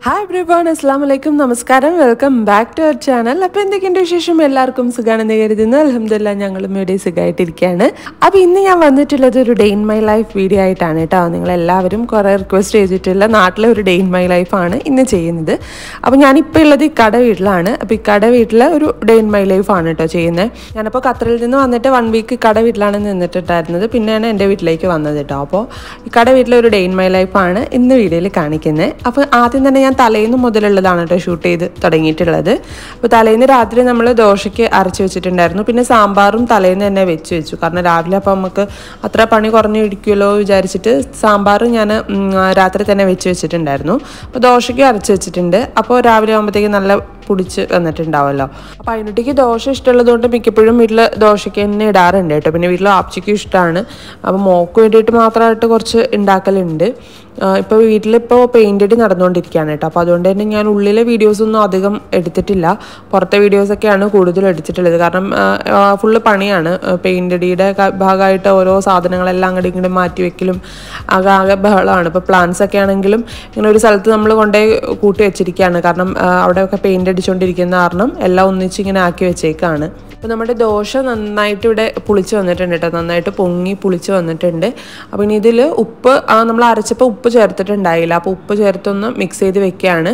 hi ബ്രിബോൺ അസ്സാം വലൈക്കും നമസ്കാരം welcome back to our channel അപ്പോൾ എന്തൊക്കെയുണ്ട് വിശേഷം എല്ലാവർക്കും സുഖാണെന്ന് കരുതുന്നു അലഹമില്ല ഞങ്ങളും ഇവിടെ സുഖമായിട്ടിരിക്കുകയാണ് അപ്പോൾ ഇന്ന് ഞാൻ വന്നിട്ടുള്ളത് ഒരു day in my life video ആയിട്ടാണ് കേട്ടോ നിങ്ങളെല്ലാവരും കുറേ റിക്വസ്റ്റ് ചെയ്തിട്ടുള്ള നാട്ടിലെ ഒരു ഡേ ഇൻ മൈ ലൈഫാണ് ഇന്ന് ചെയ്യുന്നത് അപ്പോൾ ഞാനിപ്പോൾ ഉള്ളത് ഇക്കട വീട്ടിലാണ് അപ്പോൾ ഇക്കട വീട്ടിലെ ഒരു ഡേ ഇൻ മൈ ലൈഫാണ് കേട്ടോ ചെയ്യുന്നത് ഞാനപ്പോൾ ഖത്തറിൽ നിന്ന് വന്നിട്ട് വൺ വീക്ക് ഇക്കട വീട്ടിലാണ് നിന്നിട്ടുണ്ടായിരുന്നത് പിന്നെയാണ് എൻ്റെ വീട്ടിലേക്ക് വന്നത് കേട്ടോ അപ്പോൾ ഇക്കട വീട്ടിലെ ഒരു ഡേ ഇൻ മൈ ലൈഫാണ് ഇന്ന് വീഡിയോയിൽ കാണിക്കുന്നത് അപ്പോൾ ആദ്യം തന്നെ ഞാൻ തലേന്ന് മുതലുള്ളതാണ് കേട്ടോ ഷൂട്ട് ചെയ്ത് തുടങ്ങിയിട്ടുള്ളത് അപ്പോൾ തലേന്ന് രാത്രി നമ്മൾ ദോശയ്ക്ക് അരച്ച് വെച്ചിട്ടുണ്ടായിരുന്നു പിന്നെ സാമ്പാറും തലേന്ന് തന്നെ വെച്ച് വെച്ചു കാരണം രാവിലെ അപ്പോൾ നമുക്ക് അത്ര പണി കുറഞ്ഞു ഇരിക്കുമല്ലോ വിചാരിച്ചിട്ട് സാമ്പാർ ഞാൻ ഉം, രാത്രി തന്നെ വെച്ച് വെച്ചിട്ടുണ്ടായിരുന്നു അപ്പോൾ ദോശയ്ക്ക് അരച്ച് വെച്ചിട്ടുണ്ട് അപ്പോൾ രാവിലെ ആകുമ്പോഴത്തേക്ക് നല്ല പൊടിച്ച് വന്നിട്ടുണ്ടാവുമല്ലോ അപ്പോൾ അതിനൊട്ടിക്ക് ദോശ ഇഷ്ടമുള്ളതുകൊണ്ട് മിക്കപ്പോഴും വീട്ടിൽ ദോശയ്ക്ക് തന്നെ ഇടാറുണ്ട് കേട്ടോ പിന്നെ വീട്ടിൽ ആപ്ചിക്കും ഇഷ്ടമാണ് അപ്പോൾ മോക്ക് വേണ്ടിയിട്ട് മാത്രമായിട്ട് കുറച്ച് ഉണ്ടാക്കലുണ്ട് ഇപ്പോൾ വീട്ടിലിപ്പോൾ പെയിൻ്റ് അടി നടന്നുകൊണ്ടിരിക്കുകയാണ് കേട്ടോ അപ്പോൾ അതുകൊണ്ട് തന്നെ ഞാൻ ഉള്ളിലെ വീഡിയോസൊന്നും അധികം എടുത്തിട്ടില്ല പുറത്തെ വീഡിയോസൊക്കെയാണ് കൂടുതൽ എടുത്തിട്ടുള്ളത് കാരണം ഫുള്ള് പണിയാണ് പെയിൻ്റ് അടിയുടെ ക- ഭാഗമായിട്ട് ഓരോ സാധനങ്ങളെല്ലാം അങ്ങോട്ടും ഇങ്ങോട്ടും മാറ്റി വെക്കലും ആകെ ആകെ ബഹളമാണ് ഇപ്പോൾ പ്ലാന്റ്സ് ഒക്കെ ആണെങ്കിലും ഇങ്ങനെ ഒരു സ്ഥലത്ത് നമ്മൾ കൊണ്ടുപോയി കൂട്ടി വെച്ചിരിക്കുകയാണ് കാരണം ആ, അവിടെയൊക്കെ പെയിൻ്റ് അടിച്ചുകൊണ്ടിരിക്കുന്ന കാരണം എല്ലാം ഒന്നിച്ച് ഇങ്ങനെ ആക്കി വെച്ചേക്കാണ് അപ്പോൾ നമ്മുടെ ദോശ നന്നായിട്ട് ഇവിടെ പുളിച്ച് വന്നിട്ടുണ്ട് കേട്ടോ നന്നായിട്ട് പൊങ്ങി പുളിച്ച് വന്നിട്ടുണ്ട് അപ്പോൾ ഇനി ഇതിൽ ഉപ്പ് ആ നമ്മൾ അരച്ചപ്പോൾ ഉപ്പ് ചേർത്തിട്ടുണ്ടായില്ല അപ്പോൾ ഉപ്പ് ചേർത്തൊന്ന് മിക്സ് ചെയ്ത് വെക്കുകയാണ്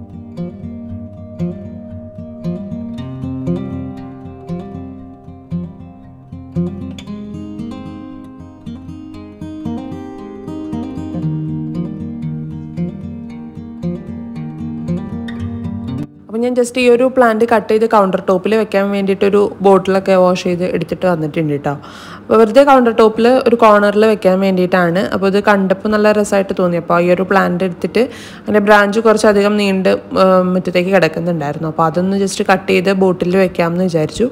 അപ്പോൾ ഞാൻ ജസ്റ്റ് ഈ ഒരു പ്ലാന്റ് കട്ട് ചെയ്ത് കൗണ്ടർ ടോപ്പിൽ വെക്കാൻ വേണ്ടിയിട്ടൊരു ബോട്ടിലൊക്കെ വാഷ് ചെയ്ത് എടുത്തിട്ട് വന്നിട്ടുണ്ട് കേട്ടോ അപ്പോൾ വെറുതെ കൗണ്ടർ ടോപ്പിൽ ഒരു കോർണറിൽ വെക്കാൻ വേണ്ടിയിട്ടാണ് അപ്പോൾ ഇത് കണ്ടപ്പോൾ നല്ല രസമായിട്ട് തോന്നി അപ്പോൾ ഈ ഒരു പ്ലാന്റ് എടുത്തിട്ട് അതിൻ്റെ ബ്രാഞ്ച് കുറച്ചധികം നീണ്ട് ആ, മുറ്റത്തേക്ക് കിടക്കുന്നുണ്ടായിരുന്നു അപ്പോൾ അതൊന്ന് ജസ്റ്റ് കട്ട് ചെയ്ത് ബോട്ടിൽ വെക്കാമെന്ന് വിചാരിച്ചു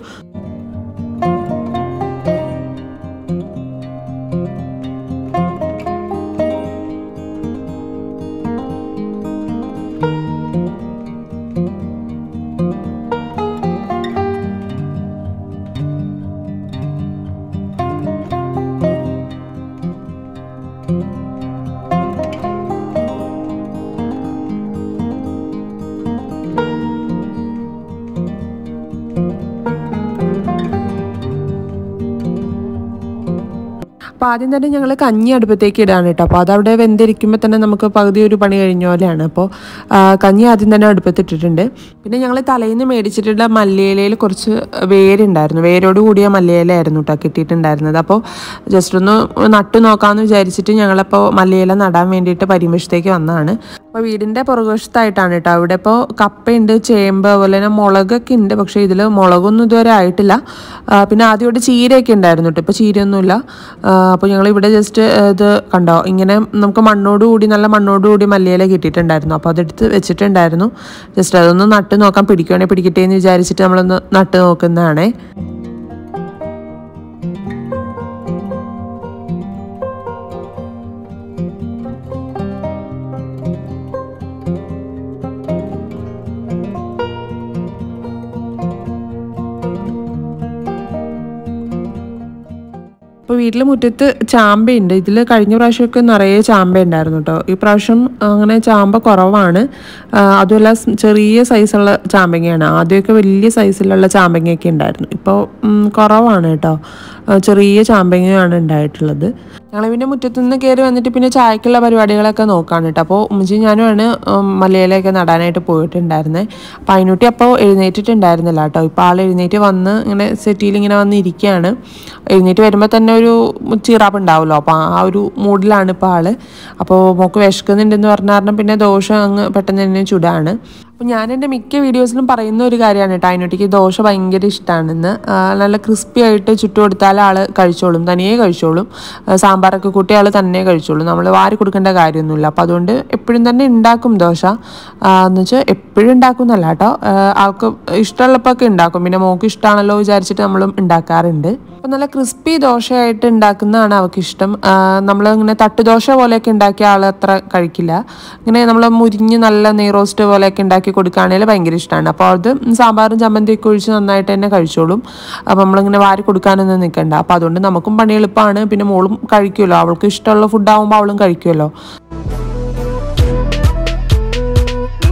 അപ്പോൾ ആദ്യം തന്നെ ഞങ്ങൾ കഞ്ഞി അടുപ്പത്തേക്ക് ഇടാണ് കേട്ടോ അപ്പോൾ അതവിടെ വെന്തിരിക്കുമ്പോൾ തന്നെ നമുക്ക് പകുതി ഒരു പണി കഴിഞ്ഞ പോലെയാണ് അപ്പോൾ ആ, കഞ്ഞി ആദ്യം തന്നെ അടുപ്പത്തിട്ടിട്ടുണ്ട് പിന്നെ ഞങ്ങൾ തലേന്ന് മേടിച്ചിട്ടുള്ള മല്ലിയിലയിൽ കുറച്ച് വേരുണ്ടായിരുന്നു വേരോട് കൂടിയ മല്ലിയിലയായിരുന്നു കേട്ടോ കിട്ടിയിട്ടുണ്ടായിരുന്നത് അപ്പോൾ ജസ്റ്റ് ഒന്ന് നട്ടു നോക്കാമെന്ന് വിചാരിച്ചിട്ട് ഞങ്ങളപ്പോൾ മല്ലിയില നടാൻ വേണ്ടിയിട്ട് പരിമിഷത്തേക്ക് വന്നതാണ് അപ്പോൾ വീടിൻ്റെ പുറകുവശത്തായിട്ടാണ് കേട്ടോ അവിടെ ഇപ്പോൾ കപ്പയുണ്ട് ചേമ്പ് അതുപോലെ തന്നെ മുളകൊക്കെ ഉണ്ട് പക്ഷേ ഇതിൽ മുളകൊന്നും ഇതുവരെ ആയിട്ടില്ല ആ, പിന്നെ ആദ്യമായിട്ട് ചീരയൊക്കെ ഉണ്ടായിരുന്നു കേട്ടോ ഇപ്പോൾ ചീരയൊന്നുമില്ല ആ, അപ്പോൾ ഞങ്ങൾ ഇവിടെ ജസ്റ്റ് ഇത് കണ്ടോ ഇങ്ങനെ നമുക്ക് മണ്ണോട് കൂടി നല്ല മണ്ണോട് കൂടി മല്ലിയില കിട്ടിയിട്ടുണ്ടായിരുന്നു അപ്പോൾ അതെടുത്ത് വെച്ചിട്ടുണ്ടായിരുന്നു ജസ്റ്റ് അതൊന്ന് നട്ട് നോക്കാൻ പിടിക്കുവാണെങ്കിൽ പിടിക്കട്ടെ എന്ന് വിചാരിച്ചിട്ട് നമ്മളൊന്ന് നട്ട് നോക്കുന്നതാണേ അപ്പോൾ വീട്ടിൽ മുറ്റത്ത് ചാമ്പയുണ്ട് ഇതിൽ കഴിഞ്ഞ പ്രാവശ്യമൊക്കെ നിറയെ ചാമ്പ ഉണ്ടായിരുന്നു കേട്ടോ ഈ പ്രാവശ്യം അങ്ങനെ ചാമ്പ കുറവാണ് ആ, അതുമല്ല സ് ചെറിയ സൈസുള്ള ചാമ്പങ്ങയാണ് ആദ്യമൊക്കെ വലിയ സൈസിലുള്ള ചാമ്പങ്ങയൊക്കെ ഉണ്ടായിരുന്നു ഇപ്പോൾ ഉം, കുറവാണ് കേട്ടോ ആ, ചെറിയ ചാമ്പങ്ങയാണ് ഉണ്ടായിട്ടുള്ളത് ഞങ്ങൾ പിന്നെ മുറ്റത്തുനിന്ന് കയറി വന്നിട്ട് പിന്നെ ചായക്കുള്ള പരിപാടികളൊക്കെ നോക്കാണ് കേട്ടോ അപ്പോൾ ഉമ്മച്ചി ഞാനുമാണ് ഉം, മലയിലൊക്കെ നടാനായിട്ട് പോയിട്ടുണ്ടായിരുന്നത് അപ്പോൾ അതിനൂട്ടി അപ്പോൾ എഴുന്നേറ്റിട്ടുണ്ടായിരുന്നില്ല കേട്ടോ ഇപ്പോൾ ആൾ എഴുന്നേറ്റ് വന്ന് ഇങ്ങനെ സെറ്റിയിൽ ഇങ്ങനെ വന്ന് ഇരിക്കുകയാണ് എഴുന്നേറ്റ് വരുമ്പോൾ തന്നെ ഒരു ചീറാപ്പ് ഉണ്ടാവുമല്ലോ അപ്പോൾ ആ ഒരു മൂഡിലാണ് ഇപ്പോൾ ആള് അപ്പോൾ മോക്ക് വിശക്കുന്നുണ്ടെന്ന് പറഞ്ഞ കാരണം പിന്നെ ദോശ അങ്ങ് പെട്ടെന്ന് തന്നെ ചുടാണ് അപ്പോൾ ഞാൻ എൻ്റെ മിക്ക വീഡിയോസിലും പറയുന്ന ഒരു കാര്യമാണ് കേട്ടോ അതിനൊട്ടിക്ക് ദോശ ഭയങ്കര ഇഷ്ടമാണെന്ന് ആ, നല്ല ക്രിസ്പി ആയിട്ട് ചുട്ടു കൊടുത്താൽ ആൾ കഴിച്ചോളും തനിയെ കഴിച്ചോളും ആ, സാമ്പാറൊക്കെ കൂട്ടി ആൾ തന്നെ കഴിച്ചോളും നമ്മൾ വാരി കൊടുക്കേണ്ട കാര്യമൊന്നുമില്ല അപ്പോൾ അതുകൊണ്ട് എപ്പോഴും തന്നെ ഉണ്ടാക്കും ദോശ ആ, എന്ന് വെച്ചാൽ എപ്പോഴും ഉണ്ടാക്കും എന്നല്ല കേട്ടോ ആ, ആൾക്ക് ഇഷ്ടമുള്ളപ്പോൾ ഒക്കെ ഉണ്ടാക്കും പിന്നെ മോക്ക് ഇഷ്ടമാണല്ലോ വിചാരിച്ചിട്ട് നമ്മളും ഉണ്ടാക്കാറുണ്ട് അപ്പോൾ നല്ല ക്രിസ്പി ദോശയായിട്ട് ഉണ്ടാക്കുന്നതാണ് അവൾക്ക് ഇഷ്ടം നമ്മൾ ഇങ്ങനെ തട്ടുദോശ പോലെയൊക്കെ ഉണ്ടാക്കിയ ആൾ അത്ര കഴിക്കില്ല ഇങ്ങനെ നമ്മൾ മുരിഞ്ഞ് നല്ല നെയ് റോസ്റ്റ് പോലെയൊക്കെ ഉണ്ടാക്കി കൊടുക്കുകയാണെങ്കിൽ ഭയങ്കര ഇഷ്ടമാണ് അപ്പോൾ അത് സാമ്പാറും ചമ്മന്തിയൊക്കെ ഒഴിച്ച് നന്നായിട്ട് തന്നെ കഴിച്ചോളും അപ്പോൾ നമ്മളിങ്ങനെ വാരി കൊടുക്കാനൊന്നും നിൽക്കണ്ട അപ്പോൾ അതുകൊണ്ട് നമുക്കും പണി എളുപ്പമാണ് പിന്നെ മോളും കഴിക്കുമല്ലോ അവൾക്ക് ഇഷ്ടമുള്ള ഫുഡാകുമ്പോൾ അവളും കഴിക്കുമല്ലോ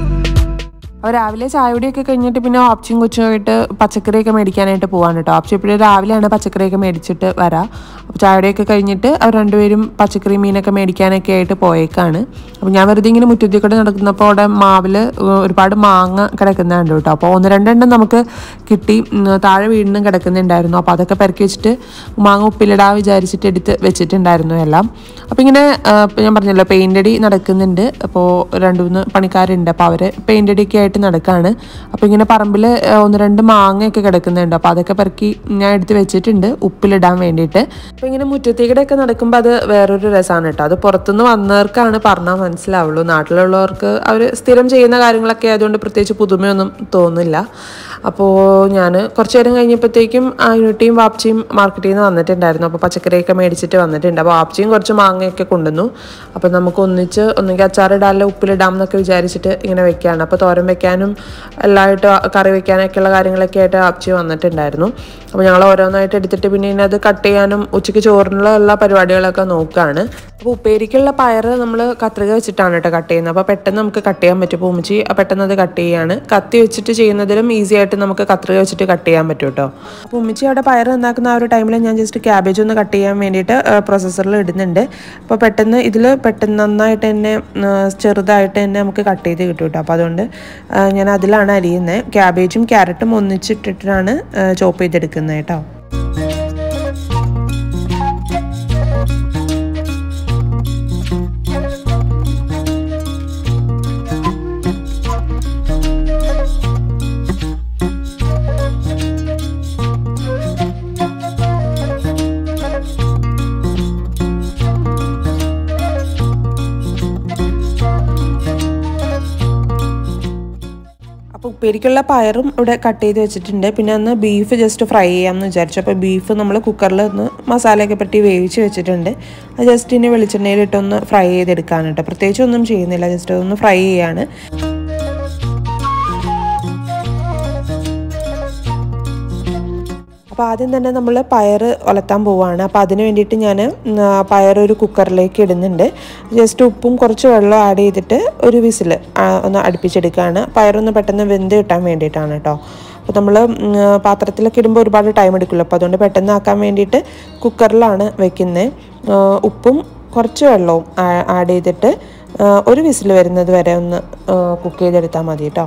അപ്പോൾ രാവിലെ ചായയുടെയൊക്കെ കഴിഞ്ഞിട്ട് പിന്നെ ഓപ്ഷൻ കൊച്ചുമായിട്ട് പച്ചക്കറിയൊക്കെ മേടിക്കാനായിട്ട് പോവാണ് കേട്ടോ ഓപ്ഷൻ എപ്പോഴും രാവിലെയാണ് പച്ചക്കറിയൊക്കെ മേടിച്ചിട്ട് വരാം അപ്പോൾ ചായയുടെയൊക്കെ കഴിഞ്ഞിട്ട് അവർ രണ്ടുപേരും പച്ചക്കറി മീനൊക്കെ മേടിക്കാനൊക്കെ ആയിട്ട് പോയേക്കാണ് അപ്പോൾ ഞാൻ വെറുതെ ഇങ്ങനെ മുറ്റത്തിൽ കൂടെ നടക്കുന്നപ്പോൾ അവിടെ മാവിൽ ഒരുപാട് മാങ്ങ കിടക്കുന്നുണ്ട് കേട്ടോ അപ്പോൾ ഒന്ന് രണ്ടെണ്ണം നമുക്ക് കിട്ടി ഉം, താഴെ വീടിനും കിടക്കുന്നുണ്ടായിരുന്നു അപ്പോൾ അതൊക്കെ പെരക്കി വെച്ചിട്ട് മാങ്ങ ഉപ്പിലിടാൻ വിചാരിച്ചിട്ട് എടുത്ത് വെച്ചിട്ടുണ്ടായിരുന്നു എല്ലാം അപ്പോൾ ഇങ്ങനെ ആ, ഇപ്പം ഞാൻ പറഞ്ഞല്ലോ പെയിൻ്റ് അടി നടക്കുന്നുണ്ട് അപ്പോൾ രണ്ട് മൂന്ന് പണിക്കാരുണ്ട് അപ്പോൾ അവർ പെയിൻ്റ് അടിയൊക്കെ ആയിട്ട് നടക്കുകയാണ് അപ്പോൾ ഇങ്ങനെ പറമ്പിൽ ഒന്ന് രണ്ട് മാങ്ങയൊക്കെ കിടക്കുന്നുണ്ട് അപ്പോൾ അതൊക്കെ പെറുക്കി ഞാൻ എടുത്ത് വെച്ചിട്ടുണ്ട് ഉപ്പിലിടാൻ വേണ്ടിയിട്ട് അപ്പോൾ ഇങ്ങനെ മുറ്റത്തേക്കിടെയൊക്കെ നടക്കുമ്പോൾ അത് വേറൊരു രസമാണ് കേട്ടോ അത് പുറത്തുനിന്ന് വന്നവർക്കാണ് പറഞ്ഞാൽ മനസ്സിലാവുള്ളൂ നാട്ടിലുള്ളവർക്ക് അവർ സ്ഥിരം ചെയ്യുന്ന കാര്യങ്ങളൊക്കെ ആയതുകൊണ്ട് പ്രത്യേകിച്ച് പുതുമയൊന്നും തോന്നില്ല അപ്പോൾ ഞാൻ കുറച്ച് നേരം കഴിഞ്ഞപ്പോഴത്തേക്കും യൂണിറ്റിയും വാപ്ചിയും മാർക്കറ്റിൽ നിന്ന് വന്നിട്ടുണ്ടായിരുന്നു അപ്പോൾ പച്ചക്കറിയൊക്കെ മേടിച്ചിട്ട് വന്നിട്ടുണ്ട് അപ്പോൾ വാപ്ചിയും കുറച്ച് മാങ്ങയൊക്കെ കൊണ്ടുവന്നു അപ്പോൾ നമുക്ക് ഒന്നിച്ച് ഒന്നുകിൽ അച്ചാറിടാനുള്ള ഉപ്പിലിടാം എന്നൊക്കെ വിചാരിച്ചിട്ട് ഇങ്ങനെ വെക്കുകയാണ് അപ്പോൾ തോരൻ വെക്കാനും എല്ലായിട്ട് കറി വെക്കാനൊക്കെയുള്ള കാര്യങ്ങളൊക്കെ ആയിട്ട് വാപ്ചി വന്നിട്ടുണ്ടായിരുന്നു അപ്പോൾ ഞങ്ങൾ ഓരോന്നായിട്ട് എടുത്തിട്ട് പിന്നെ ഇനി അത് കട്ട് ചെയ്യാനും ഉച്ചയ്ക്ക് ചോറിനുള്ള എല്ലാ പരിപാടികളൊക്കെ നോക്കുകയാണ് അപ്പോൾ ഉപ്പേരിക്കുള്ള പയർ നമ്മൾ കത്രിക വെച്ചിട്ടാണ് കേട്ടോ കട്ട് ചെയ്യുന്നത് അപ്പോൾ പെട്ടെന്ന് നമുക്ക് കട്ട് ചെയ്യാൻ പറ്റും അപ്പോൾ ഉമ്മച്ചി പെട്ടെന്ന് അത് കട്ട് ചെയ്യാണ് കത്തി വെച്ചിട്ട് ചെയ്യുന്നതിലും ഈസി ആയിട്ട് നമുക്ക് കത്രിക വെച്ചിട്ട് കട്ട് ചെയ്യാൻ പറ്റും കേട്ടോ അപ്പോൾ ഉമ്മച്ചി അവിടെ പയർ നന്നാക്കുന്ന ആ ഒരു ടൈമിൽ ഞാൻ ജസ്റ്റ് ക്യാബേജ് ഒന്ന് കട്ട് ചെയ്യാൻ വേണ്ടിയിട്ട് പ്രോസസ്സറിൽ ഇടുന്നുണ്ട് അപ്പോൾ പെട്ടെന്ന് ഇതിൽ പെട്ടെന്ന് നന്നായിട്ട് തന്നെ ആ, ചെറുതായിട്ട് തന്നെ നമുക്ക് കട്ട് ചെയ്ത് കിട്ടും കേട്ടോ അപ്പോൾ അതുകൊണ്ട് ആ, ഞാൻ അതിലാണ് അരിയുന്നത് ക്യാബേജും ക്യാരറ്റും ഒന്നിച്ചിട്ടിട്ടാണ് ചോപ്പ് ചെയ്തെടുക്കുന്നത് കേട്ടോ അപ്പോൾ ഉപ്പേരിക്കുള്ള പയറും ഇവിടെ കട്ട് ചെയ്ത് വെച്ചിട്ടുണ്ട് പിന്നെ അന്ന് ബീഫ് ജസ്റ്റ് ഫ്രൈ ചെയ്യാമെന്ന് വിചാരിച്ചു അപ്പോൾ ബീഫ് നമ്മൾ കുക്കറിൽ ഒന്ന് മസാലയൊക്കെ പറ്റി വേവിച്ച് വെച്ചിട്ടുണ്ട് അത് ജസ്റ്റ് ഇനി വെളിച്ചെണ്ണയിലിട്ടൊന്ന് ഫ്രൈ ചെയ്തെടുക്കാണ് കേട്ടോ പ്രത്യേകിച്ച് ഒന്നും ചെയ്യുന്നില്ല ജസ്റ്റ് ഒന്ന് ഫ്രൈ ചെയ്യാണ് അപ്പോൾ ആദ്യം തന്നെ നമ്മൾ പയർ ഒലത്താൻ പോവുകയാണ് അപ്പോൾ അതിന് വേണ്ടിയിട്ട് ഞാൻ പയർ ഒരു കുക്കറിലേക്ക് ഇടുന്നുണ്ട് ജസ്റ്റ് ഉപ്പും കുറച്ച് വെള്ളം ആഡ് ചെയ്തിട്ട് ഒരു വിസിൽ ഒന്ന് അടുപ്പിച്ചെടുക്കുകയാണ് പയറൊന്ന് പെട്ടെന്ന് വെന്ത് കിട്ടാൻ വേണ്ടിയിട്ടാണ് കേട്ടോ അപ്പോൾ നമ്മൾ പാത്രത്തിലൊക്കെ ഇടുമ്പോൾ ഒരുപാട് ടൈം എടുക്കുമല്ലോ അപ്പോൾ അതുകൊണ്ട് പെട്ടെന്ന് ആക്കാൻ വേണ്ടിയിട്ട് കുക്കറിലാണ് വെക്കുന്നത് ഉപ്പും കുറച്ച് വെള്ളവും ആഡ് ചെയ്തിട്ട് ആ, ഒരു വിസിൽ വരുന്നത് വരെ ഒന്ന് കുക്ക് ചെയ്തെടുത്താൽ മതി കേട്ടോ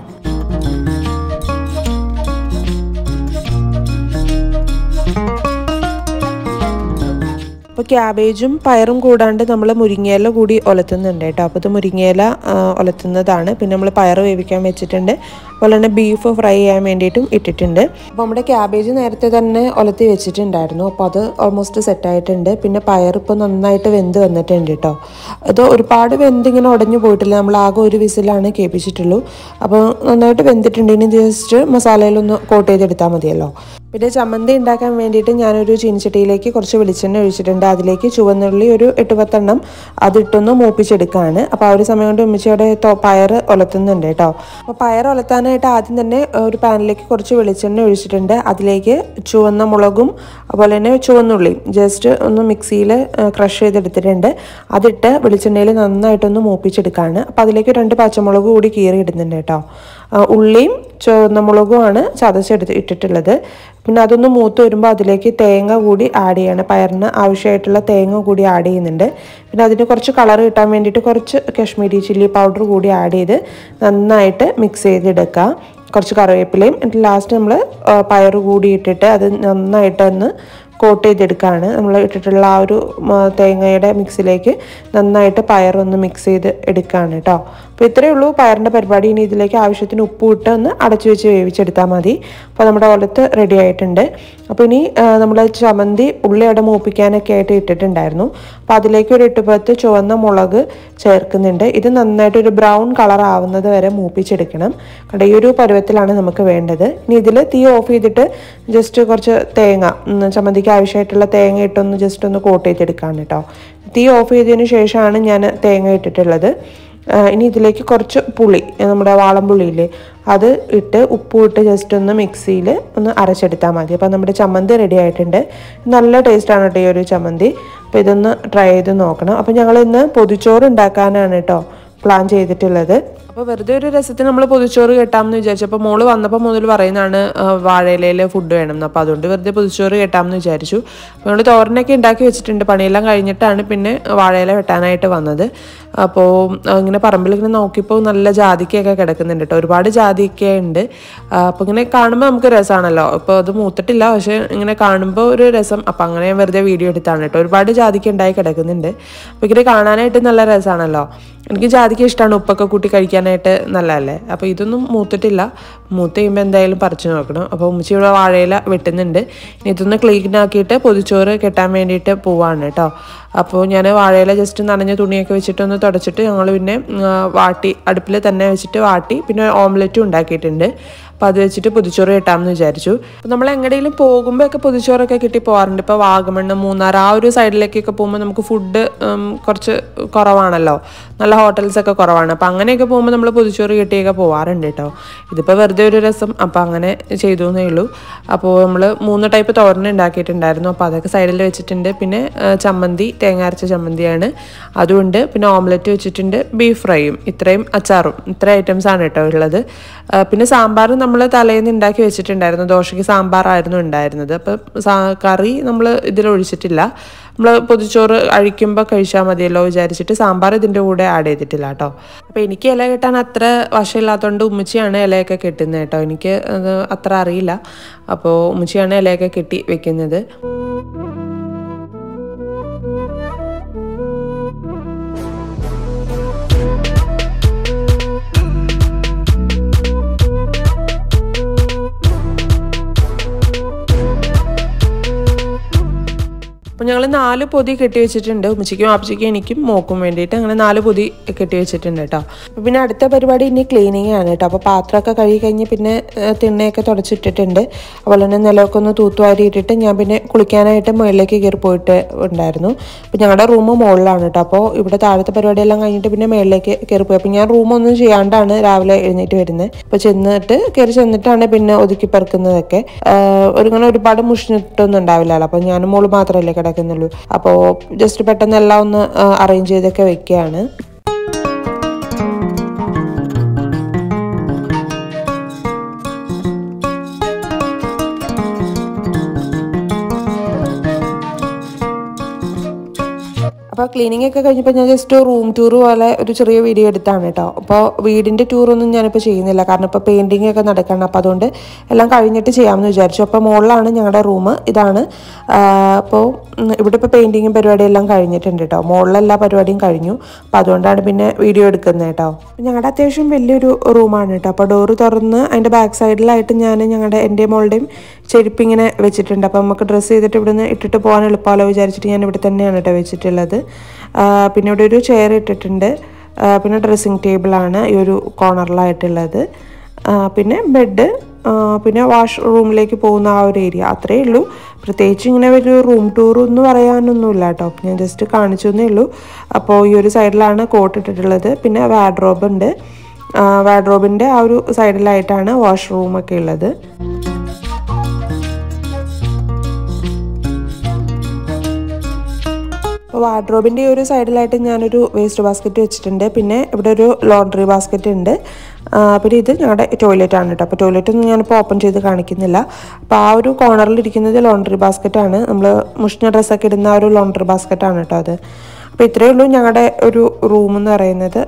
അപ്പോൾ ക്യാബേജും പയറും കൂടാണ്ട് നമ്മൾ മുരിങ്ങയില കൂടി ഒലത്തുന്നുണ്ട് കേട്ടോ അപ്പോൾ ഇത് മുരിങ്ങയില ആ, ഒലത്തുന്നതാണ് പിന്നെ നമ്മൾ പയർ വേവിക്കാൻ വെച്ചിട്ടുണ്ട് അതുപോലെ തന്നെ ബീഫ് ഫ്രൈ ചെയ്യാൻ വേണ്ടിയിട്ടും ഇട്ടിട്ടുണ്ട് അപ്പോൾ നമ്മുടെ ക്യാബേജ് നേരത്തെ തന്നെ ഒലത്തി വെച്ചിട്ടുണ്ടായിരുന്നു അപ്പോൾ അത് ഓൾമോസ്റ്റ് സെറ്റ് ആയിട്ടുണ്ട് പിന്നെ പയർ ഇപ്പോൾ നന്നായിട്ട് വെന്ത് വന്നിട്ടുണ്ട് കേട്ടോ ഇത് ഒരുപാട് വെന്ത് ഇങ്ങനെ ഉടഞ്ഞു പോയിട്ടില്ല നമ്മൾ ആകെ ഒരു വിസിലാണ് കേൾപ്പിച്ചിട്ടുള്ളൂ അപ്പോൾ നന്നായിട്ട് വെന്തിട്ടുണ്ട് ഇനി ജസ്റ്റ് മസാലയിലൊന്ന് കോട്ട് ചെയ്തെടുത്താൽ മതിയല്ലോ പിന്നെ ചമ്മന്തി ഉണ്ടാക്കാൻ വേണ്ടിയിട്ട് ഞാനൊരു ചീനിച്ചട്ടിയിലേക്ക് കുറച്ച് വെളിച്ചെണ്ണ ഒഴിച്ചിട്ടുണ്ട് അതിലേക്ക് ചുവന്നുള്ളി ഒരു എട്ട് പത്തെണ്ണം അതിട്ടൊന്ന് മൂപ്പിച്ചെടുക്കുകയാണ് അപ്പോൾ ആ ഒരു സമയം കൊണ്ട് ഉമ്മച്ചിയുടെ തോ- പയർ ഒലത്തുന്നുണ്ട് കേട്ടോ അപ്പോൾ പയർ ഒലത്താനായിട്ട് ആദ്യം തന്നെ ഒരു പാനിലേക്ക് കുറച്ച് വെളിച്ചെണ്ണ ഒഴിച്ചിട്ടുണ്ട് അതിലേക്ക് ചുവന്ന മുളകും അതുപോലെ തന്നെ ചുവന്നുള്ളിയും ജസ്റ്റ് ഒന്ന് മിക്സിയിൽ ക്രഷ് ചെയ്തെടുത്തിട്ടുണ്ട് അതിട്ട് വെളിച്ചെണ്ണയിൽ നന്നായിട്ടൊന്ന് മൂപ്പിച്ചെടുക്കുകയാണ് അപ്പോൾ അതിലേക്ക് രണ്ട് പച്ചമുളക് കൂടി കീറി ഇടുന്നുണ്ട് കേട്ടോ ആ, ഉള്ളിയും ചുവന്ന മുളകുമാണ് ചതച്ചെടുത്ത് ഇട്ടിട്ടുള്ളത് പിന്നെ അതൊന്ന് മൂത്ത് വരുമ്പോൾ അതിലേക്ക് തേങ്ങ കൂടി ആഡ് ചെയ്യണം പയറിന് ആവശ്യമായിട്ടുള്ള തേങ്ങ കൂടി ആഡ് ചെയ്യുന്നുണ്ട് പിന്നെ അതിന് കുറച്ച് കളർ കിട്ടാൻ വേണ്ടിയിട്ട് കുറച്ച് കാശ്മീരി ചില്ലി പൗഡർ കൂടി ആഡ് ചെയ്ത് നന്നായിട്ട് മിക്സ് ചെയ്തെടുക്കുക കുറച്ച് കറിവേപ്പിലയും എന്നിട്ട് ലാസ്റ്റ് നമ്മൾ പയർ കൂടി ഇട്ടിട്ട് അത് നന്നായിട്ട് ഒന്ന് കോട്ട് ചെയ്തെടുക്കുകയാണ് നമ്മൾ ഇട്ടിട്ടുള്ള ആ ഒരു മ, തേങ്ങയുടെ മിക്സിലേക്ക് നന്നായിട്ട് പയറൊന്ന് മിക്സ് ചെയ്ത് എടുക്കുകയാണ് കേട്ടോ അപ്പോൾ ഇത്രയേ ഉള്ളൂ പയറിൻ്റെ പരിപാടി ഇനി ഇതിലേക്ക് ആവശ്യത്തിന് ഉപ്പ് ഇട്ട് ഒന്ന് അടച്ചു വെച്ച് വേവിച്ചെടുത്താൽ മതി അപ്പോൾ നമ്മുടെ ഒലത്ത് റെഡി ആയിട്ടുണ്ട് അപ്പോൾ ഇനി നമ്മൾ ചമ്മന്തി ഉള്ളി അവിടെ മൂപ്പിക്കാനൊക്കെ ആയിട്ട് ഇട്ടിട്ടുണ്ടായിരുന്നു അപ്പോൾ അതിലേക്ക് ഒരു എട്ട് പത്ത് ചുവന്ന മുളക് ചേർക്കുന്നുണ്ട് ഇത് നന്നായിട്ട് ഒരു ബ്രൗൺ കളർ ആവുന്നത് വരെ മൂപ്പിച്ചെടുക്കണം കണ്ട ഈ ഒരു പരുവത്തിലാണ് നമുക്ക് വേണ്ടത് ഇനി ഇതിൽ തീ ഓഫ് ചെയ്തിട്ട് ജസ്റ്റ് കുറച്ച് തേങ്ങ ഉം, ചമ്മന്തിക്ക് ആവശ്യമായിട്ടുള്ള തേങ്ങ ഇട്ടൊന്ന് ജസ്റ്റ് ഒന്ന് കോട്ട് ചെയ്തെടുക്കാണ് കേട്ടോ തീ ഓഫ് ചെയ്തതിന് ശേഷമാണ് ഞാൻ തേങ്ങ ഇട്ടിട്ടുള്ളത് ആ, ഇനി ഇതിലേക്ക് കുറച്ച് പുളി നമ്മുടെ വാളംപുളിയില്ലേ അത് ഇട്ട് ഉപ്പും ഇട്ട് ജസ്റ്റ് ഒന്ന് മിക്സിയിൽ ഒന്ന് അരച്ചെടുത്താൽ മതി അപ്പോൾ നമ്മുടെ ചമ്മന്തി റെഡി ആയിട്ടുണ്ട് നല്ല ടേസ്റ്റാണ് കേട്ടോ ഈ ഒരു ചമ്മന്തി അപ്പോൾ ഇതൊന്ന് ട്രൈ ചെയ്ത് നോക്കണം അപ്പോൾ ഞങ്ങൾ ഇന്ന് പൊതിച്ചോറ് ഉണ്ടാക്കാനാണ് കേട്ടോ പ്ലാൻ ചെയ്തിട്ടുള്ളത് അപ്പോൾ വെറുതെ ഒരു രസത്തിന് നമ്മൾ പൊതിച്ചോറ് കെട്ടാമെന്ന് വിചാരിച്ചു അപ്പോൾ മോള് വന്നപ്പോൾ മുതൽ പറയുന്നതാണ് ആ, വാഴയിലയിൽ ഫുഡ് വേണം എന്ന് അപ്പോൾ അതുകൊണ്ട് വെറുതെ പൊതിച്ചോറ് കെട്ടാമെന്ന് വിചാരിച്ചു അപ്പോൾ നമ്മൾ തോരനൊക്കെ ഉണ്ടാക്കി വെച്ചിട്ടുണ്ട് പണിയെല്ലാം കഴിഞ്ഞിട്ടാണ് പിന്നെ വാഴയില വെട്ടാനായിട്ട് വന്നത് അപ്പോൾ ഇങ്ങനെ പറമ്പിൽ ഇങ്ങനെ നോക്കിയപ്പോൾ നല്ല ജാതിക്കയൊക്കെ കിടക്കുന്നുണ്ട് കേട്ടോ ഒരുപാട് ജാതിക്ക ഉണ്ട് അപ്പോൾ ഇങ്ങനെ കാണുമ്പോൾ നമുക്ക് രസമാണല്ലോ ഇപ്പോൾ അത് മൂത്തിട്ടില്ല പക്ഷേ ഇങ്ങനെ കാണുമ്പോൾ ഒരു രസം അപ്പോൾ അങ്ങനെ ഞാൻ വെറുതെ വീഡിയോ എടുത്താണ് കേട്ടോ ഒരുപാട് ജാതിക്ക ഉണ്ടായി കിടക്കുന്നുണ്ട് അപ്പോൾ ഇങ്ങനെ കാണാനായിട്ട് നല്ല രസമാണല്ലോ എനിക്ക് ജാതിക്ക ഇഷ്ടമാണ് ഉപ്പൊക്കെ കൂട്ടി കഴിക്കാനായിട്ട് നല്ലതല്ലേ അപ്പോൾ ഇതൊന്നും മൂത്തിട്ടില്ല മൂത്ത് കഴിയുമ്പോൾ എന്തായാലും പറിച്ചു നോക്കണം അപ്പോൾ ഉമ്മച്ചി ഇവിടെ വാഴയില വെട്ടുന്നുണ്ട് ഇനി ഇതൊന്ന് ക്ലീൻ ആക്കിയിട്ട് പൊതിച്ചോറ് കെട്ടാൻ വേണ്ടിയിട്ട് പോവാണ് കേട്ടോ അപ്പോൾ ഞാൻ വാഴയില ജസ്റ്റ് നനഞ്ഞ തുണിയൊക്കെ വെച്ചിട്ടൊന്ന് തുടച്ചിട്ട് ഞങ്ങൾ പിന്നെ ആ, വാട്ടി അടുപ്പിൽ തന്നെ വെച്ചിട്ട് വാട്ടി പിന്നെ ഓംലെറ്റും ഉണ്ടാക്കിയിട്ടുണ്ട് അപ്പോൾ അത് വെച്ചിട്ട് പൊതിച്ചോറ് കിട്ടാമെന്ന് വിചാരിച്ചു അപ്പോൾ നമ്മൾ എങ്ങടെയും പോകുമ്പോൾ ഒക്കെ പൊതിച്ചോറൊക്കെ കിട്ടി പോകാറുണ്ട് ഇപ്പോൾ വാഗമണ്ണ് മൂന്നാർ ആ ഒരു സൈഡിലേക്കൊക്കെ പോകുമ്പോൾ നമുക്ക് ഫുഡ് കുറച്ച് കുറവാണല്ലോ നല്ല ഹോട്ടൽസ് ഒക്കെ കുറവാണ് അപ്പോൾ അങ്ങനെയൊക്കെ പോകുമ്പോൾ നമ്മൾ പൊതിച്ചോറ് കിട്ടിയൊക്കെ പോകാറുണ്ട് കേട്ടോ ഇതിപ്പോൾ വെറുതെ ഒരു രസം അപ്പോൾ അങ്ങനെ ചെയ്തു എന്നേ ഉള്ളൂ അപ്പോൾ നമ്മൾ മൂന്ന് ടൈപ്പ് തോരൻ ഉണ്ടാക്കിയിട്ടുണ്ടായിരുന്നു അപ്പോൾ അതൊക്കെ സൈഡിൽ വെച്ചിട്ടുണ്ട് പിന്നെ ആ, ചമ്മന്തി തേങ്ങ അരച്ച ചമ്മന്തിയാണ് അതുകൊണ്ട് പിന്നെ ഓംലെറ്റ് വെച്ചിട്ടുണ്ട് ബീഫ് ഫ്രൈയും ഇത്രയും അച്ചാറും ഇത്ര ഐറ്റംസ് ആണ് കേട്ടോ ഉള്ളത് ആ, പിന്നെ സാമ്പാർ നമ്മൾ തലേന്ന് ഉണ്ടാക്കി വെച്ചിട്ടുണ്ടായിരുന്നു ദോശയ്ക്ക് സാമ്പാറായിരുന്നു ഉണ്ടായിരുന്നത് അപ്പം സാ കറി നമ്മൾ ഇതിൽ ഒഴിച്ചിട്ടില്ല നമ്മൾ പൊതിച്ചോറ് അഴിക്കുമ്പോൾ കഴിച്ചാൽ മതിയല്ലോ വിചാരിച്ചിട്ട് സാമ്പാർ ഇതിൻ്റെ കൂടെ ആഡ് ചെയ്തിട്ടില്ല കേട്ടോ അപ്പോൾ എനിക്ക് ഇല കെട്ടാൻ അത്ര വശമില്ലാത്തതുകൊണ്ട് ഉമ്മച്ചിയാണ് ഇലയൊക്കെ കെട്ടുന്നത് കേട്ടോ എനിക്ക് അത് അത്ര അറിയില്ല അപ്പോൾ ഉമ്മച്ചിയാണ് ഇലയൊക്കെ കെട്ടി വെക്കുന്നത് അപ്പോൾ ഞങ്ങൾ നാല് പൊതി കെട്ടി വെച്ചിട്ടുണ്ട് ഉമ്മച്ചിക്കും ആപ്പച്ചിക്കും എനിക്കും മോക്കും വേണ്ടിയിട്ട് അങ്ങനെ നാല് പൊതി കെട്ടി വെച്ചിട്ടുണ്ട് കേട്ടോ അപ്പോൾ പിന്നെ അടുത്ത പരിപാടി ഇനി ക്ലീനിങ് ആണ് കേട്ടോ അപ്പോൾ പാത്രമൊക്കെ കഴുകി കഴിഞ്ഞ് പിന്നെ ഏഹ്, തിണ്ണയൊക്കെ തുടച്ചിട്ടിട്ടുണ്ട് അതുപോലെ തന്നെ നിലമൊക്കെ ഒന്ന് തൂത്തുവാരി ഇട്ടിട്ട് ഞാൻ പിന്നെ കുളിക്കാനായിട്ട് മുകളിലേക്ക് കയറി പോയിട്ട് ഉണ്ടായിരുന്നു അപ്പോൾ ഞങ്ങളുടെ റൂം മുകളിലാണ് കേട്ടോ അപ്പോൾ ഇവിടെ താഴത്തെ പരിപാടിയെല്ലാം കഴിഞ്ഞിട്ട് പിന്നെ മുകളിലേക്ക് കയറി പോയി അപ്പോൾ ഞാൻ റൂമൊന്നും ചെയ്യാണ്ടാണ് രാവിലെ എഴുന്നേറ്റ് വരുന്നത് അപ്പോൾ ചെന്നിട്ട് കയറി ചെന്നിട്ടാണ് പിന്നെ ഒതുക്കി പെറുക്കുന്നതൊക്കെ ആഹ് ഒരുങ്ങനെ ഒരുപാട് മുഷിഞ്ഞിട്ടൊന്നും ഉണ്ടാവില്ലല്ലോ അപ്പോൾ ഞാനും മോള് മാത്രമല്ലേ കിടക്കുന്നുള്ളൂ അപ്പോൾ ജസ്റ്റ് പെട്ടെന്ന് എല്ലാം ഒന്ന് അറേഞ്ച് ചെയ്തൊക്കെ വെക്കുകയാണ് അപ്പോൾ ക്ലീനിങ് ഒക്കെ കഴിഞ്ഞപ്പോൾ ഞാൻ ജസ്റ്റ് റൂം ടൂർ പോലെ ഒരു ചെറിയ വീഡിയോ എടുത്താണ് കേട്ടോ അപ്പോൾ വീടിൻ്റെ ടൂറൊന്നും ഞാനിപ്പോൾ ചെയ്യുന്നില്ല കാരണം ഇപ്പോൾ പെയിൻറ്റിങ് ഒക്കെ നടക്കണം അപ്പോൾ അതുകൊണ്ട് എല്ലാം കഴിഞ്ഞിട്ട് ചെയ്യാമെന്ന് വിചാരിച്ചു അപ്പോൾ മുകളിലാണ് ഞങ്ങളുടെ റൂം ഇതാണ് അപ്പോൾ ഇവിടെ ഇപ്പോൾ പെയിൻറ്റിങ്ങും പരിപാടിയെല്ലാം കഴിഞ്ഞിട്ടുണ്ട് കേട്ടോ മുകളിലെ എല്ലാ പരിപാടിയും കഴിഞ്ഞു അപ്പോൾ അതുകൊണ്ടാണ് പിന്നെ വീഡിയോ എടുക്കുന്നത് കേട്ടോ ഞങ്ങളുടെ അത്യാവശ്യം വലിയൊരു റൂമാണ് കേട്ടോ അപ്പോൾ ഡോറ് തുറന്ന് അതിൻ്റെ ബാക്ക് സൈഡിലായിട്ട് ഞാൻ ഞങ്ങളുടെ എൻ്റെ മോളുടെയും ചെരുപ്പ് ഇങ്ങനെ വെച്ചിട്ടുണ്ട് അപ്പോൾ നമുക്ക് ഡ്രസ്സ് ചെയ്തിട്ട് ഇവിടുന്ന് ഇട്ടിട്ട് പോകാൻ എളുപ്പമല്ലോ വിചാരിച്ചിട്ട് ഞാൻ ഇവിടെ തന്നെയാണ് കേട്ടോ വെച്ചിട്ടുള്ളത് ആ, പിന്നെ ഇവിടെ ഒരു ചെയർ ഇട്ടിട്ടുണ്ട് ആ, പിന്നെ ഡ്രസ്സിങ് ടേബിളാണ് ഈ ഒരു കോർണറിലായിട്ടുള്ളത് ആ, പിന്നെ ബെഡ് പിന്നെ വാഷ് റൂമിലേക്ക് പോകുന്ന ആ ഒരു ഏരിയ അത്രയേ ഉള്ളൂ പ്രത്യേകിച്ച് ഇങ്ങനെ ഒരു റൂം ടൂർ എന്ന് പറയാനൊന്നുമില്ല കേട്ടോ ഞാൻ ജസ്റ്റ് കാണിച്ചു എന്നേ ഉള്ളൂ അപ്പോൾ ഈ ഒരു സൈഡിലാണ് കോട്ട് ഇട്ടിട്ടുള്ളത് പിന്നെ വാഡ്രോബ് ഉണ്ട് വാഡ്രോബിൻ്റെ ആ ഒരു സൈഡിലായിട്ടാണ് വാഷ് റൂമൊക്കെ ഉള്ളത് അപ്പോൾ വാർഡ്രോബിൻ്റെ ഈ ഒരു സൈഡിലായിട്ട് ഞാനൊരു വേസ്റ്റ് ബാസ്ക്കറ്റ് വെച്ചിട്ടുണ്ട് പിന്നെ ഇവിടെ ഒരു ലോണ്ടറി ബാസ്ക്കറ്റ് ഉണ്ട് ആ, പിന്നെ ഇത് ഞങ്ങളുടെ ടോയ്ലറ്റ് ആണ് കേട്ടോ അപ്പോൾ ടോയ്ലറ്റ് ഒന്നും ഞാനിപ്പോൾ ഓപ്പൺ ചെയ്ത് കാണിക്കുന്നില്ല അപ്പോൾ ആ ഒരു കോർണറിൽ ഇരിക്കുന്നത് ലോണ്ടറി ബാസ്ക്കറ്റാണ് നമ്മൾ മുഷിഞ്ഞ ഡ്രസ്സൊക്കെ ഇടുന്ന ആ ഒരു ലോണ്ടറി ബാസ്ക്കറ്റാണ് കേട്ടോ അത് അപ്പോൾ ഇത്രയേ ഉള്ളൂ ഞങ്ങളുടെ ഒരു റൂം എന്ന് പറയുന്നത്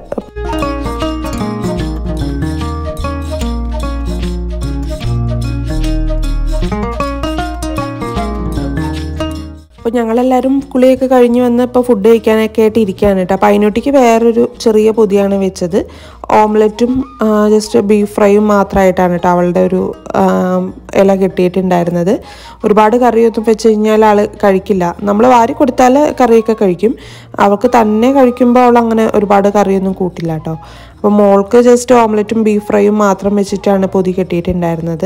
അപ്പോൾ ഞങ്ങളെല്ലാവരും കുളിയൊക്കെ കഴിഞ്ഞ് വന്ന് ഇപ്പോൾ ഫുഡ് കഴിക്കാനൊക്കെ ആയിട്ട് ഇരിക്കുകയാണ് കേട്ടോ അപ്പോൾ അതിനൊട്ടിക്ക് വേറൊരു ചെറിയ പൊതിയാണ് വെച്ചത് ഓംലെറ്റും ജസ്റ്റ് ബീഫ് ഫ്രൈയും മാത്രമായിട്ടാണ് കേട്ടോ അവളുടെ ഒരു ആ, ഇല കിട്ടിയിട്ടുണ്ടായിരുന്നത് ഒരുപാട് കറിയൊന്നും വെച്ച് കഴിഞ്ഞാൽ ആൾ കഴിക്കില്ല നമ്മൾ വാരി കൊടുത്താൽ കറിയൊക്കെ കഴിക്കും അവൾക്ക് തന്നെ കഴിക്കുമ്പോൾ അവൾ അങ്ങനെ ഒരുപാട് കറിയൊന്നും കൂട്ടില്ല കേട്ടോ അപ്പോൾ മോൾക്ക് ജസ്റ്റ് ഓംലെറ്റും ബീഫ് ഫ്രൈയും മാത്രം വെച്ചിട്ടാണ് പൊതി കെട്ടിയിട്ടുണ്ടായിരുന്നത്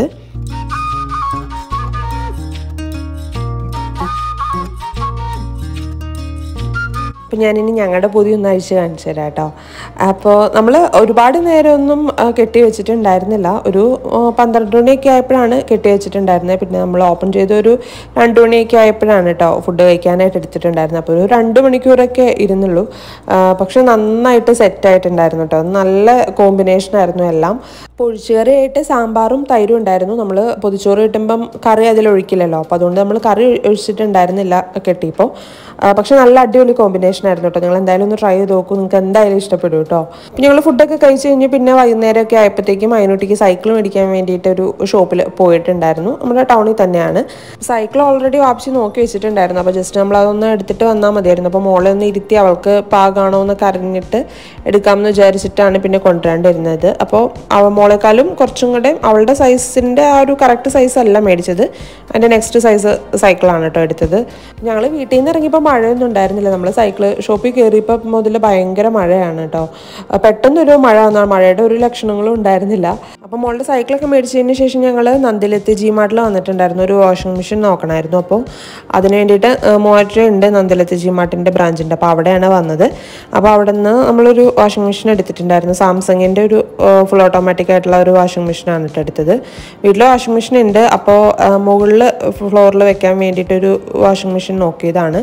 അപ്പോൾ ഞാനിനി ഞങ്ങളുടെ പൊതി ഒന്ന് അഴിച്ച് കാണിച്ചു തരാം കേട്ടോ അപ്പോൾ നമ്മൾ ഒരുപാട് നേരമൊന്നും ആ, കെട്ടി വെച്ചിട്ടുണ്ടായിരുന്നില്ല ഒരു ആ, പന്ത്രണ്ട് മണിയൊക്കെ ആയപ്പോഴാണ് കെട്ടി വെച്ചിട്ടുണ്ടായിരുന്നത് പിന്നെ നമ്മൾ ഓപ്പൺ ചെയ്ത ഒരു രണ്ട് മണിയൊക്കെ ആയപ്പോഴാണ് കേട്ടോ ഫുഡ് കഴിക്കാനായിട്ട് എടുത്തിട്ടുണ്ടായിരുന്നത് അപ്പോൾ ഒരു രണ്ട് മണിക്കൂറൊക്കെ ഇരുന്നുള്ളൂ ആ, പക്ഷെ നന്നായിട്ട് സെറ്റ് ആയിട്ടുണ്ടായിരുന്നു കേട്ടോ നല്ല കോമ്പിനേഷൻ ആയിരുന്നു എല്ലാം അപ്പോൾ ഒഴിച്ചുകറിയായിട്ട് സാമ്പാറും തൈരും ഉണ്ടായിരുന്നു നമ്മൾ പൊതിച്ചോറ് കിട്ടുമ്പം കറി അതിൽ ഒഴിക്കില്ലല്ലോ അപ്പോൾ അതുകൊണ്ട് നമ്മൾ കറി ഒഴിച്ചിട്ടുണ്ടായിരുന്നില്ല കെട്ടിയപ്പോൾ പക്ഷെ നല്ല അടിപൊളി കോമ്പിനേഷൻ ആയിരുന്നു കേട്ടോ നിങ്ങൾ എന്തായാലും ഒന്ന് ട്രൈ ചെയ്ത് നോക്കൂ നിങ്ങൾക്ക് എന്തായാലും ഇഷ്ടപ്പെടും കേട്ടോ പിന്നെ ഞങ്ങൾ ഫുഡൊക്കെ കഴിച്ച് കഴിഞ്ഞ് പിന്നെ വൈകുന്നേരമൊക്കെ ആയപ്പോഴത്തേക്കും അതിനൊട്ടിക്ക് സൈക്കിൾ മേടിക്കാൻ വേണ്ടിയിട്ട് ഒരു ഷോപ്പിൽ പോയിട്ടുണ്ടായിരുന്നു നമ്മുടെ ടൗണിൽ തന്നെയാണ് സൈക്കിൾ ഓൾറെഡി വാപ്പിച്ച് നോക്കി വെച്ചിട്ടുണ്ടായിരുന്നു അപ്പോൾ ജസ്റ്റ് നമ്മൾ അതൊന്ന് എടുത്തിട്ട് വന്നാൽ മതിയായിരുന്നു അപ്പോൾ മോളെ ഒന്ന് ഇരുത്തി അവൾക്ക് പാകാണോ എന്ന് കരഞ്ഞിട്ട് എടുക്കാമെന്ന് വിചാരിച്ചിട്ടാണ് പിന്നെ കൊണ്ടുവരേണ്ടിരുന്നത് അപ്പോൾ അവ മോളെക്കാളും കുറച്ചും കൂടെ അവളുടെ സൈസിൻ്റെ ആ ഒരു കറക്റ്റ് സൈസ് അല്ല മേടിച്ചത് അതിൻ്റെ നെക്സ്റ്റ് സൈസ് സൈക്കിളാണ് കേട്ടോ എടുത്തത് ഞങ്ങൾ വീട്ടിൽ നിന്ന് ഇറങ്ങിയപ്പോൾ മഴയൊന്നും ഉണ്ടായിരുന്നില്ല നമ്മൾ സൈക്കിൾ ഷോപ്പിൽ കയറിയപ്പോൾ മുതൽ ഭയങ്കര മഴയാണ് കേട്ടോ ആ, പെട്ടെന്നൊരു മഴ വന്നാൽ മഴയുടെ ഒരു ലക്ഷണങ്ങളും ഉണ്ടായിരുന്നില്ല അപ്പോൾ മോളുടെ സൈക്കിളൊക്കെ മേടിച്ചതിന് ശേഷം ഞങ്ങൾ നന്ദിലെത്തി ജി മാർട്ടിൽ വന്നിട്ടുണ്ടായിരുന്നു ഒരു വാഷിംഗ് മെഷീൻ നോക്കണമായിരുന്നു അപ്പോൾ അതിന് വേണ്ടിയിട്ട് മൂവാറ്റുപുഴ ഉണ്ട് നന്ദിലെത്തി ജി മാർട്ടിൻ്റെ ബ്രാഞ്ചുണ്ട് അപ്പോൾ അവിടെയാണ് വന്നത് അപ്പോൾ അവിടെ നിന്ന് നമ്മളൊരു വാഷിംഗ് മെഷീൻ എടുത്തിട്ടുണ്ടായിരുന്നു സാംസങ്ങിൻ്റെ ഒരു ഫുൾ ഓട്ടോമാറ്റിക് ആയിട്ടുള്ള ഒരു വാഷിംഗ് മെഷീനാണ് കേട്ടോ എടുത്തത് വീട്ടിൽ വാഷിംഗ് മെഷീൻ ഉണ്ട് അപ്പോൾ മുകളിൽ ഫ്ലോറിൽ വെക്കാൻ വേണ്ടിയിട്ടൊരു വാഷിംഗ് മെഷീൻ നോക്കിയതാണ്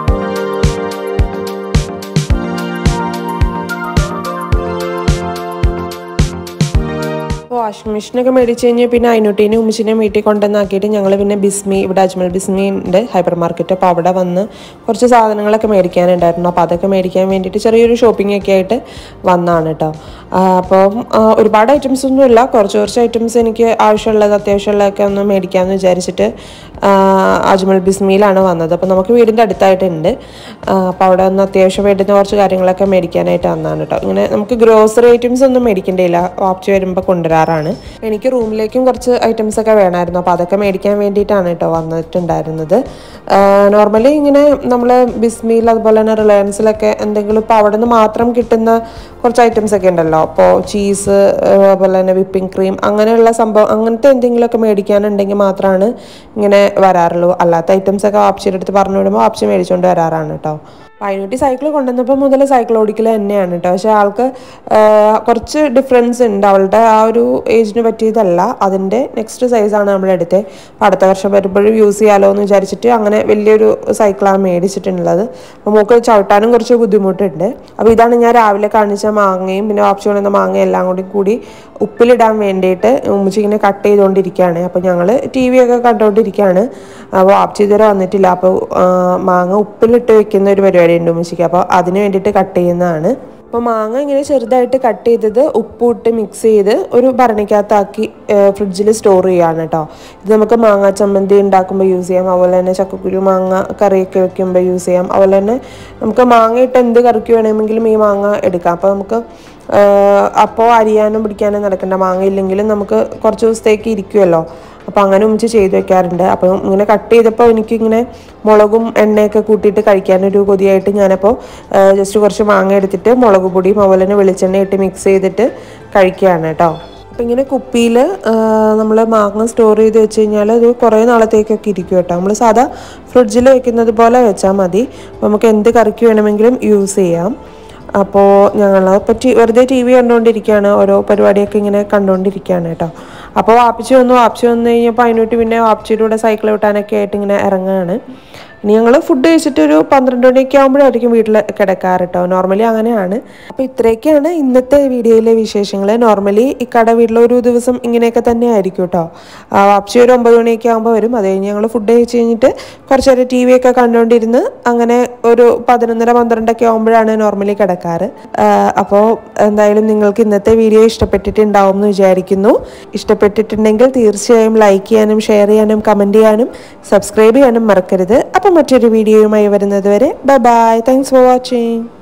അപ്പോൾ വാഷിംഗ് മെഷീനൊക്കെ മേടിച്ച് കഴിഞ്ഞ് പിന്നെ അതിനൊട്ടീനെ ഉമ്മിച്ചിനെ വീട്ടിൽ കൊണ്ടുവന്നാക്കിയിട്ട് ഞങ്ങൾ പിന്നെ ബിസ്മി ഇവിടെ അജ്മൽ ബിസ്മി ഉണ്ട് ഹൈപ്പർ മാർക്കറ്റ് അപ്പോൾ അവിടെ വന്ന് കുറച്ച് സാധനങ്ങളൊക്കെ മേടിക്കാനുണ്ടായിരുന്നു അപ്പോൾ അതൊക്കെ മേടിക്കാൻ വേണ്ടിയിട്ട് ചെറിയൊരു ഷോപ്പിംഗ് ഒക്കെ ആയിട്ട് വന്നതാണ് കേട്ടോ ആ, അപ്പം ആ, ഒരുപാട് ഐറ്റംസ് ഒന്നും ഇല്ല കുറച്ച് കുറച്ച് ഐറ്റംസ് എനിക്ക് ആവശ്യമുള്ളത് അത്യാവശ്യമുള്ളതൊക്കെ ഒന്ന് മേടിക്കാമെന്ന് വിചാരിച്ചിട്ട് ആ, അജ്മൽ ബിസ്മിയിലാണ് വന്നത് അപ്പോൾ നമുക്ക് വീടിൻ്റെ അടുത്തായിട്ടുണ്ട് ആ, അപ്പോൾ അവിടെ ഒന്ന് അത്യാവശ്യം വേണ്ടുന്ന കുറച്ച് കാര്യങ്ങളൊക്കെ മേടിക്കാനായിട്ട് വന്നതാണ് കേട്ടോ ഇങ്ങനെ നമുക്ക് ഗ്രോസറി ഐറ്റംസ് ഒന്നും മേടിക്കേണ്ടിയില്ല വാപ്ചി വരുമ്പോൾ കൊണ്ടുവരാറാണ് എനിക്ക് റൂമിലേക്കും കുറച്ച് ഐറ്റംസ് ഒക്കെ വേണമായിരുന്നു അപ്പോൾ അതൊക്കെ മേടിക്കാൻ വേണ്ടിയിട്ടാണ് കേട്ടോ വന്നിട്ടുണ്ടായിരുന്നത് നോർമലി ഇങ്ങനെ നമ്മൾ ബിസ്മിയിൽ അതുപോലെ തന്നെ റിലയൻസിലൊക്കെ എന്തെങ്കിലും ഇപ്പോൾ അവിടെ നിന്ന് മാത്രം കിട്ടുന്ന കുറച്ച് ഐറ്റംസ് ഒക്കെ ഉണ്ടല്ലോ അപ്പോൾ ചീസ് അതുപോലെ തന്നെ വിപ്പിംഗ് ക്രീം അങ്ങനെയുള്ള സംഭവം അങ്ങനത്തെ എന്തെങ്കിലുമൊക്കെ മേടിക്കാനുണ്ടെങ്കിൽ മാത്രമാണ് ഇങ്ങനെ വരാറുള്ളൂ അല്ലാത്ത ഐറ്റംസ് ഒക്കെ വാപ്ചിയുടെ അടുത്ത് പറഞ്ഞു വിടുമ്പോൾ വാപ്ചി മേടിച്ചുകൊണ്ട് വരാറാണ് കേട്ടോ പൈനൂട്ടി സൈക്കിൾ കൊണ്ടുവന്നപ്പോൾ മുതൽ സൈക്കിൾ ഓടിക്കൽ തന്നെയാണ് കേട്ടോ പക്ഷേ ആൾക്ക് ആ, കുറച്ച് ഡിഫറൻസ് ഉണ്ട് അവളുടെ ആ ഒരു ഏജിന് പറ്റിയതല്ല അതിൻ്റെ നെക്സ്റ്റ് സൈസാണ് നമ്മൾ എടുത്തത് അപ്പോൾ അടുത്ത വർഷം വരുമ്പോഴും യൂസ് ചെയ്യാലോ എന്ന് വിചാരിച്ചിട്ട് അങ്ങനെ വലിയൊരു സൈക്കിളാണ് മേടിച്ചിട്ടുള്ളത് അപ്പോൾ മൂക്ക് ചവിട്ടാനും കുറച്ച് ബുദ്ധിമുട്ടുണ്ട് അപ്പോൾ ഇതാണ് ഞാൻ രാവിലെ കാണിച്ച മാങ്ങയും പിന്നെ വാപ്ചി കൊണ്ടുവന്ന മാങ്ങയും എല്ലാം കൂടി കൂടി ഉപ്പിലിടാൻ വേണ്ടിയിട്ട് ഉമ്മച്ചി ഇങ്ങനെ കട്ട് ചെയ്തുകൊണ്ടിരിക്കുകയാണ് അപ്പോൾ ഞങ്ങൾ ടി വി ഒക്കെ കണ്ടുകൊണ്ടിരിക്കുകയാണ് അപ്പോൾ വാപ്ചി ഇതുവരെ വന്നിട്ടില്ല അപ്പോൾ ആ, മാങ്ങ ഉപ്പിലിട്ട് വെക്കുന്ന ഒരു പരിപാടി ഉണ്ട് ഉമ്മച്ചിക്ക് അപ്പോൾ അതിന് വേണ്ടിയിട്ട് കട്ട് ചെയ്യുന്നതാണ് അപ്പോൾ മാങ്ങ ഇങ്ങനെ ചെറുതായിട്ട് കട്ട് ചെയ്തത് ഉപ്പിട്ട് മിക്സ് ചെയ്ത് ഒരു ഭരണിക്കകത്താക്കി ഫ്രിഡ്ജിൽ സ്റ്റോർ ചെയ്യാണ് കേട്ടോ ഇത് നമുക്ക് മാങ്ങ ചമ്മന്തി ഉണ്ടാക്കുമ്പോൾ യൂസ് ചെയ്യാം അതുപോലെ തന്നെ ചക്കക്കുരു മാങ്ങ കറിയൊക്കെ വെക്കുമ്പോൾ യൂസ് ചെയ്യാം അതുപോലെ തന്നെ നമുക്ക് മാങ്ങ ഇട്ട് എന്ത് കറിക്ക് വേണമെങ്കിലും ഈ മാങ്ങ എടുക്കാം അപ്പോൾ നമുക്ക് അപ്പോൾ അരിയാനും പിടിക്കാനും നടക്കണ്ട മാങ്ങ ഇല്ലെങ്കിലും നമുക്ക് കുറച്ച് ദിവസത്തേക്ക് ഇരിക്കുമല്ലോ അപ്പോൾ അങ്ങനെ ഉമ്മിച്ച് ചെയ്ത് വെക്കാറുണ്ട് അപ്പം ഇങ്ങനെ കട്ട് ചെയ്തപ്പോൾ എനിക്കിങ്ങനെ മുളകും എണ്ണയൊക്കെ കൂട്ടിയിട്ട് കഴിക്കാനൊരു കൊതിയായിട്ട് ഞാനപ്പോൾ ജസ്റ്റ് കുറച്ച് മാങ്ങ എടുത്തിട്ട് മുളക് പൊടിയും അതുപോലെ തന്നെ വെളിച്ചെണ്ണ ഇട്ട് മിക്സ് ചെയ്തിട്ട് കഴിക്കുകയാണ് കേട്ടോ അപ്പം ഇങ്ങനെ കുപ്പിയിൽ നമ്മൾ മാങ്ങ സ്റ്റോർ ചെയ്ത് വെച്ച് കഴിഞ്ഞാൽ അത് കുറേ നാളത്തേക്കൊക്കെ ഇരിക്കും കേട്ടോ നമ്മൾ സാധാ ഫ്രിഡ്ജിൽ വെക്കുന്നത് പോലെ വെച്ചാൽ മതി അപ്പോൾ നമുക്ക് എന്ത് കറിക്ക് വേണമെങ്കിലും യൂസ് ചെയ്യാം അപ്പോൾ ഞങ്ങളെ പറ്റി വെറുതെ ടി വി കണ്ടുകൊണ്ടിരിക്കുകയാണ് ഓരോ പരിപാടിയൊക്കെ ഇങ്ങനെ കണ്ടുകൊണ്ടിരിക്കുകയാണ് കേട്ടോ അപ്പോൾ വാപ്പിച്ച് വന്നു വാപ്പിച്ച് വന്നു കഴിഞ്ഞപ്പോൾ അതിനോട്ട് പിന്നെ വാപ്പിച്ചിയുടെ കൂടെ സൈക്കിൾ വിട്ടാനൊക്കെ ആയിട്ട് ഇങ്ങനെ ഇറങ്ങുകയാണ് ഇനി ഞങ്ങൾ ഫുഡ് കഴിച്ചിട്ട് ഒരു പന്ത്രണ്ട് മണിയൊക്കെ ആകുമ്പോഴായിരിക്കും വീട്ടിൽ കിടക്കാറ് കേട്ടോ നോർമലി അങ്ങനെയാണ് അപ്പോൾ ഇത്രയൊക്കെയാണ് ഇന്നത്തെ വീഡിയോയിലെ വിശേഷങ്ങൾ നോർമലി ഈ കട വീട്ടിൽ ഒരു ദിവസം ഇങ്ങനെയൊക്കെ തന്നെ ആയിരിക്കും കേട്ടോ ആ, വാപ്സി ഒരു ഒമ്പത് മണിയൊക്കെ ആകുമ്പോൾ വരും അത് കഴിഞ്ഞ് ഞങ്ങൾ ഫുഡ് കഴിച്ച് കഴിഞ്ഞിട്ട് കുറച്ച് നേരം ടി വി ഒക്കെ കണ്ടുകൊണ്ടിരുന്ന് അങ്ങനെ ഒരു പതിനൊന്നര പന്ത്രണ്ടൊക്കെ ആകുമ്പോഴാണ് നോർമലി കിടക്കാറ് അപ്പോൾ എന്തായാലും നിങ്ങൾക്ക് ഇന്നത്തെ വീഡിയോ ഇഷ്ടപ്പെട്ടിട്ടുണ്ടാവും എന്ന് വിചാരിക്കുന്നു ഇഷ്ടപ്പെട്ടിട്ടുണ്ടെങ്കിൽ തീർച്ചയായും ലൈക്ക് ചെയ്യാനും ഷെയർ ചെയ്യാനും കമൻറ്റ് ചെയ്യാനും സബ്സ്ക്രൈബ് ചെയ്യാനും മറക്കരുത് അപ്പം മറ്റൊരു വീഡിയോയുമായി വരുന്നത് വരെ bye bye thanks for watching